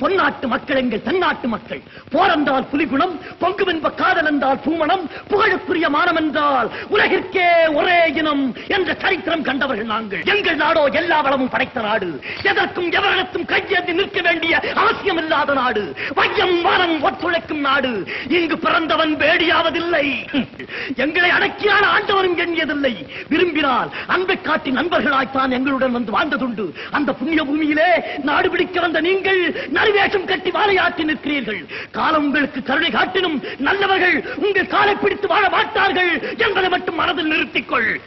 பொன்னாட்டு மக்கள் எங்கள் தென்னாட்டு மக்கள் போரென்றால் புலிகுணம் பொங்குவென்ப காதல் என்றால் பூமணம் புகழுக்குரிய மானம் என்றால் உலகிற்கே ஒரே இனம் என்ற சரித்திரம் கண்டவர்கள் நாங்கள் எங்கள் நாடோ எல்லா வளமும் படைத்த நாடு எதற்கும் எவரிடத்தும் கையேந்தி நிற்க வேண்டிய அவசியம் இல்லாத நாடு வையம் வானம் ஒத்துழைக்கும் நாடு இங்கு பிறந்தவன் வேடியாவதில்லை எங்களை அடக்கியான ஆண்டவனும் எண்ணியதில்லை விரும்பினால் அன்பை காட்டி நண்பர்களாய்த்தான் எங்களுடன் வந்து வாழ்ந்ததுண்டு அந்த புண்ணிய பூமியிலே நாடு பிடிக்க வந்த நீங்கள் நறுவேஷம் கட்டி வாழையாற்றி நிற்கிறீர்கள் காலம் உங்களுக்கு கருணை காட்டினும் நல்லவர்கள் உங்கள் காலை பிடித்து வாழ மாட்டார்கள் என்பதை மட்டும் மனதில் நிறுத்திக்கொள்